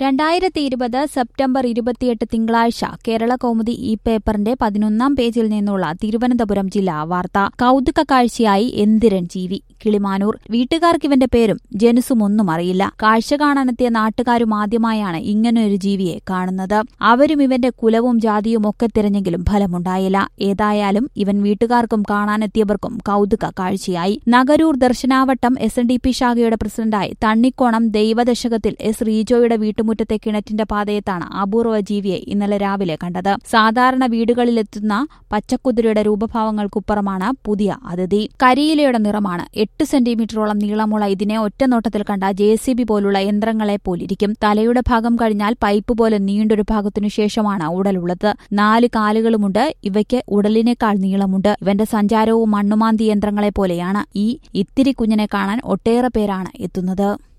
രണ്ടായിരത്തി ഇരുപത് സെപ്റ്റംബർ ഇരുപത്തിയെട്ട് തിങ്കളാഴ്ച കേരള കൗമുദി ഈ പേപ്പറിന്റെ പതിനൊന്നാം പേജിൽ നിന്നുള്ള തിരുവനന്തപുരം ജില്ലാ വാർത്ത കൗതുക കാഴ്ചയായി എന്തിരൻ ജീവി കിളിമാനൂർ വീട്ടുകാർക്ക് ഇവന്റെ പേരും ജനുസും ഒന്നും അറിയില്ല കാഴ്ച കാണാനെത്തിയ നാട്ടുകാരും ആദ്യമായാണ് ഇങ്ങനൊരു ജീവിയെ കാണുന്നത് അവരും ഇവന്റെ കുലവും ജാതിയും ഒക്കെ തിരഞ്ഞെങ്കിലും ഫലമുണ്ടായില്ല ഏതായാലും ഇവൻ വീട്ടുകാർക്കും കാണാനെത്തിയവർക്കും കൗതുക കാഴ്ചയായി Nagaroor Darshanavattam S N D P ശാഖയുടെ പ്രസിഡന്റായി തണ്ണിക്കോണം ദൈവദശകത്തിൽ എസ് റീജോയുടെ വീട്ടുമുറ്റത്തെ കിണറ്റിന്റെ പാതയത്താണ് അപൂർവ ജീവിയെ ഇന്നലെ രാവിലെ കണ്ടത് സാധാരണ വീടുകളിലെത്തുന്ന പച്ചക്കുതിരയുടെ രൂപഭാവങ്ങൾക്കുപ്പുറമാണ് പുതിയ അതിഥി കരിയിലയുടെ നിറമാണ് എട്ട് സെന്റിമീറ്ററോളം നീളമുള്ള ഇതിനെ ഒറ്റനോട്ടത്തിൽ കണ്ട ജെ സി ബി പോലുള്ള യന്ത്രങ്ങളെ പോലിരിക്കും തലയുടെ ഭാഗം കഴിഞ്ഞാൽ പൈപ്പ് പോലെ നീണ്ടൊരു ഭാഗത്തിനു ശേഷമാണ് ഉടലുള്ളത് നാല് കാലുകളുമുണ്ട് ഇവയ്ക്ക് ഉടലിനേക്കാൾ നീളമുണ്ട് ഇവന്റെ സഞ്ചാരവും മണ്ണുമാന്തി യന്ത്രങ്ങളെ പോലെയാണ് ഈ ഇത്തിരി കുഞ്ഞിനെ കാണാൻ ഒട്ടേറെ പേരാണ് എത്തുന്നത്